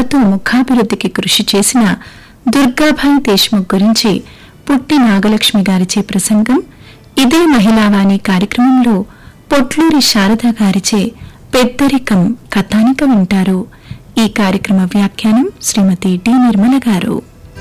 ముఖాభివృద్ధికి కృషి చేసిన దుర్గాభాయ్ దేశ్ముఖ్ గురించి పుట్టి నాగలక్ష్మి గారిచే ప్రసంగం ఇదే మహిళావాణి కార్యక్రమంలో పొట్లూరి శారద గారిచే పెద్దరికం కథానిక వింటారు ఈ కార్యక్రమ వ్యాఖ్యానం శ్రీమతి డి నిర్మల గారు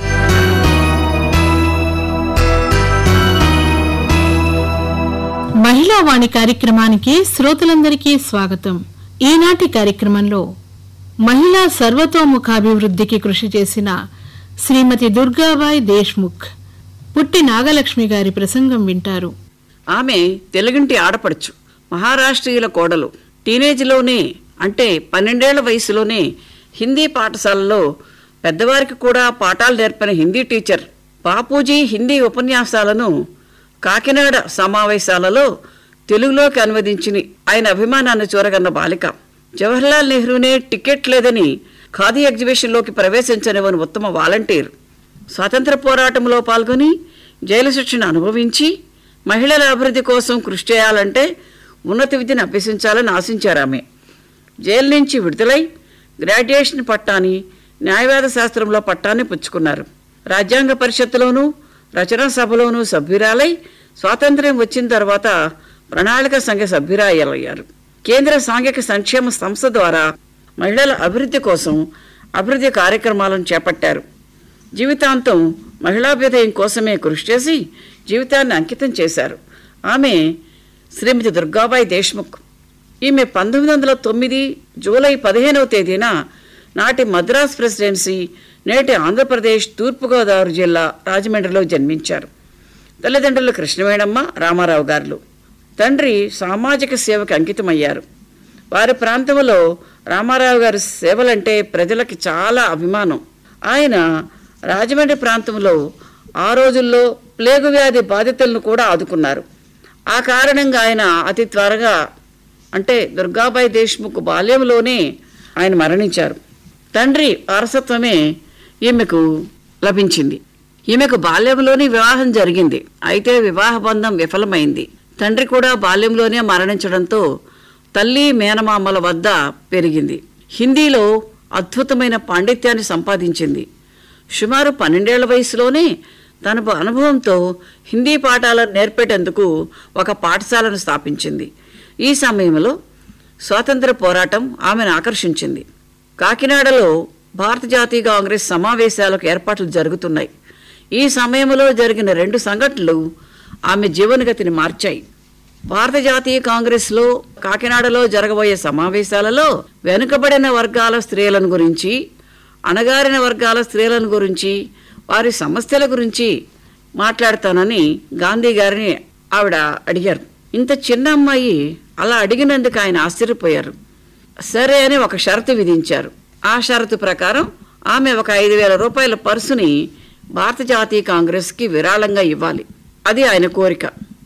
మహిళా వాణి కార్యక్రమానికి శ్రోతలందరికీ స్వాగతం ఈనాటి కార్యక్రమంలో మహిళా సర్వతోముఖాభివృద్ధికి కృషి చేసిన శ్రీమతి దుర్గాబాయ్ దేశ్ముఖ్ పుట్టి నాగలక్ష్మి గారి ప్రసంగం వింటారు ఆమె తెలుగింటి ఆడపడుచు మహారాష్ట్రీయుల కోడలు టీనేజ్లోనే అంటే పన్నెండేళ్ల వయసులోనే హిందీ పాఠశాలలో పెద్దవారికి కూడా పాఠాలు నేర్పిన హిందీ టీచర్ బాపూజీ హిందీ ఉపన్యాసాలను కాకినాడ సమావేశాలలో తెలుగులోకి అనువదించి ఆయన అభిమానాన్ని చూరగన్న బాలిక జవహర్లాల్ నెహ్రూనే టికెట్ లేదని ఖాదీ ఎగ్జిబిషన్లోకి ప్రవేశించనివని ఉత్తమ వాలంటీర్ స్వాతంత్ర పోరాటంలో పాల్గొని జైలు శిక్షను అనుభవించి మహిళల అభివృద్ధి కోసం కృషి చేయాలంటే ఉన్నత విద్యను అభ్యసించాలని ఆశించారు ఆమె జైలు నుంచి విడుదలై గ్రాడ్యుయేషన్ పట్టాని న్యాయవాద శాస్త్రంలో పట్టాన్ని పుచ్చుకున్నారు రాజ్యాంగ పరిషత్తులోనూ రచనా సభలోనూ సభ్యురాలై స్వాతంత్ర్యం వచ్చిన తర్వాత ప్రణాళిక సంఘ సభ్యురాలయ్యారు కేంద్ర సాంఘిక సంక్షేమ సంస్థ ద్వారా మహిళల అభివృద్ధి కోసం అభివృద్ధి కార్యక్రమాలను చేపట్టారు జీవితాంతం మహిళాభ్యుదయం కోసమే కృషి చేసి జీవితాన్ని అంకితం చేశారు ఆమె శ్రీమతి దుర్గాబాయి దేశ్ముఖ్ ఈమె పంతొమ్మిది వందల తొమ్మిది జూలై పదిహేనవ తేదీన నాటి మద్రాస్ ప్రెసిడెన్సీ నేటి ఆంధ్రప్రదేశ్ తూర్పుగోదావరి జిల్లా రాజమండ్రిలో జన్మించారు తల్లిదండ్రులు కృష్ణవేణమ్మ రామారావు గారులు తండ్రి సామాజిక సేవకు అంకితమయ్యారు వారి ప్రాంతంలో రామారావు గారి సేవలంటే ప్రజలకి చాలా అభిమానం ఆయన రాజమండ్రి ప్రాంతంలో ఆ రోజుల్లో ప్లేగు వ్యాధి బాధితులను కూడా ఆదుకున్నారు ఆ కారణంగా ఆయన అతి త్వరగా అంటే దుర్గాబాయి దేశ్ముఖ్ బాల్యంలోనే ఆయన మరణించారు తండ్రి వారసత్వమే ఈమెకు లభించింది ఈమెకు బాల్యంలోనే వివాహం జరిగింది అయితే వివాహ బంధం విఫలమైంది తండ్రి కూడా బాల్యంలోనే మరణించడంతో తల్లి మేనమామల వద్ద పెరిగింది హిందీలో అద్భుతమైన పాండిత్యాన్ని సంపాదించింది సుమారు పన్నెండేళ్ల వయసులోనే తన అనుభవంతో హిందీ పాఠాలను నేర్పేటందుకు ఒక పాఠశాలను స్థాపించింది ఈ సమయంలో స్వాతంత్ర పోరాటం ఆమెను ఆకర్షించింది కాకినాడలో భారత జాతీయ కాంగ్రెస్ సమావేశాలకు ఏర్పాట్లు జరుగుతున్నాయి ఈ సమయంలో జరిగిన రెండు సంఘటనలు ఆమె జీవనగతిని మార్చాయి భారత జాతీయ కాంగ్రెస్లో కాకినాడలో జరగబోయే సమావేశాలలో వెనుకబడిన వర్గాల స్త్రీలను గురించి అణగారిన వర్గాల స్త్రీలను గురించి వారి సమస్యల గురించి మాట్లాడతానని గాంధీ గారిని ఆవిడ అడిగారు ఇంత చిన్న అమ్మాయి అలా అడిగినందుకు ఆయన ఆశ్చర్యపోయారు సరే అని ఒక షరతు విధించారు ఆ షరతు ప్రకారం ఆమె ఒక ఐదు వేల రూపాయల పర్సుని భారత జాతీయ కాంగ్రెస్కి విరాళంగా ఇవ్వాలి అది ఆయన కోరిక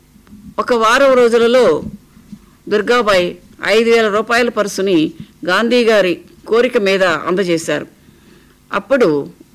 ఒక వారం రోజులలో దుర్గాబాయి ఐదు వేల రూపాయల పర్సుని గాంధీ గారి కోరిక మీద అందజేశారు అప్పుడు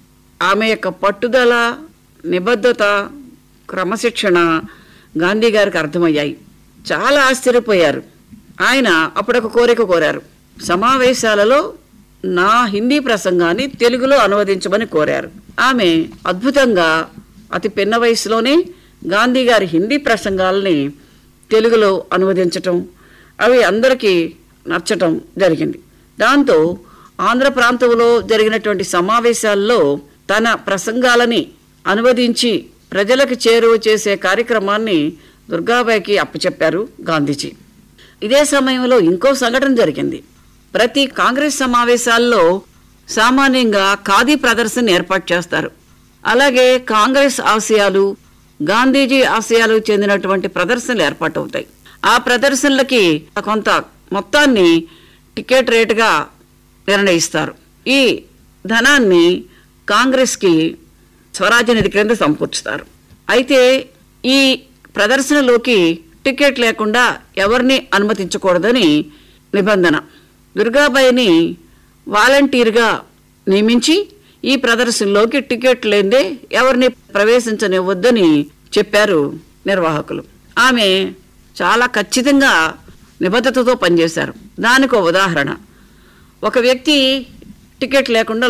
ఆమె యొక్క పట్టుదల నిబద్ధత క్రమశిక్షణ గాంధీ గారికి అర్థమయ్యాయి చాలా ఆశ్చర్యపోయారు ఆయన అప్పుడు ఒక కోరిక కోరారు సమావేశాలలో నా హిందీ ప్రసంగాన్ని తెలుగులో అనువదించమని కోరారు ఆమె అద్భుతంగా అతి పిన్న వయసులోనే గాంధీ గారి హిందీ ప్రసంగాలని తెలుగులో అనువదించటం అవి అందరికీ నచ్చటం జరిగింది దాంతో ఆంధ్ర ప్రాంతంలో జరిగినటువంటి సమావేశాల్లో తన ప్రసంగాలని అనువదించి ప్రజలకు చేరువ చేసే కార్యక్రమాన్ని దుర్గాబాయికి అప్పచెప్పారు గాంధీజీ ఇదే సమయంలో ఇంకో సంఘటన జరిగింది ప్రతి కాంగ్రెస్ సమావేశాల్లో సామాన్యంగా ఖాదీ ప్రదర్శన ఏర్పాటు చేస్తారు అలాగే కాంగ్రెస్ ఆశయాలు గాంధీజీ ఆశయాలు చెందినటువంటి ప్రదర్శనలు ఏర్పాటవుతాయి ఆ ప్రదర్శనలకి కొంత మొత్తాన్ని టికెట్ రేటుగా నిర్ణయిస్తారు ఈ ధనాన్ని కాంగ్రెస్కి స్వరాజ్య నిధి క్రింద సమకూర్చుతారు అయితే ఈ ప్రదర్శనలోకి టికెట్ లేకుండా ఎవరిని అనుమతించకూడదని నిబంధన దుర్గాబాయిని వాలంటీర్గా నియమించి ఈ ప్రదర్శనలోకి టికెట్ లేదే ఎవరిని ప్రవేశించనివ్వద్దని చెప్పారు నిర్వాహకులు ఆమె చాలా ఖచ్చితంగా నిబద్ధతతో పనిచేశారు దానికి ఒక ఉదాహరణ ఒక వ్యక్తి టికెట్ లేకుండా